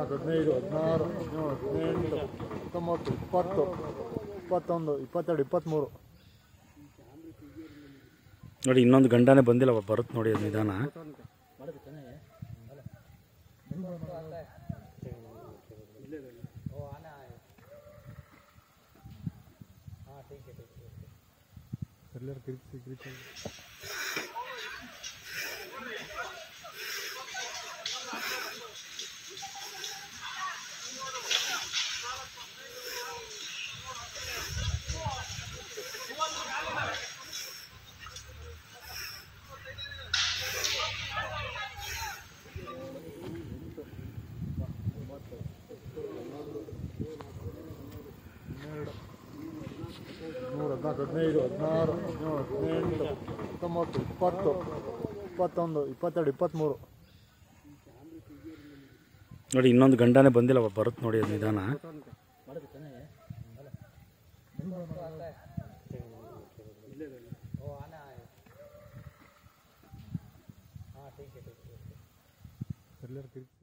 ಹದಿನಾಲ್ಕು ಹದಿನೈದು ಹದಿನಾರು ಹದಿನೇಳು ಹದಿನೆಂಟು ಹತ್ತೊಂಬತ್ತು ಇಪ್ಪತ್ತು ಇಪ್ಪತ್ತೊಂದು ಇಪ್ಪತ್ತೆರಡು ಇಪ್ಪತ್ತ್ಮೂರು ನೋಡಿ ಇನ್ನೊಂದು ಗಂಡನೇ ಬಂದಿಲ್ಲ ಬರುತ್ತೆ ನೋಡಿ ಅದು ನಿಧಾನ ಎಲ್ಲರೂ ಕಿರಿಚಿ ಕಿರಿಚಿ ಹನ್ನೆರಡು ಮೂರು ಹದಿನಾಲ್ಕು ಹದಿನೈದು ಹದಿನಾರು ಹದಿನೇಳು ಹದಿನೆಂಟು ಹತ್ತೊಂಬತ್ತು ಇಪ್ಪತ್ತು ಇಪ್ಪತ್ತೊಂದು ಇಪ್ಪತ್ತೆರಡು ಇಪ್ಪತ್ತ್ಮೂರು ನೋಡಿ ಇನ್ನೊಂದು ಗಂಡನೇ ಬಂದಿಲ್ಲ ಬರುತ್ತೆ ನೋಡಿ ಅದು ನಿಧಾನ ಎಲ್ಲರೂ ಕಿರಿಚಿ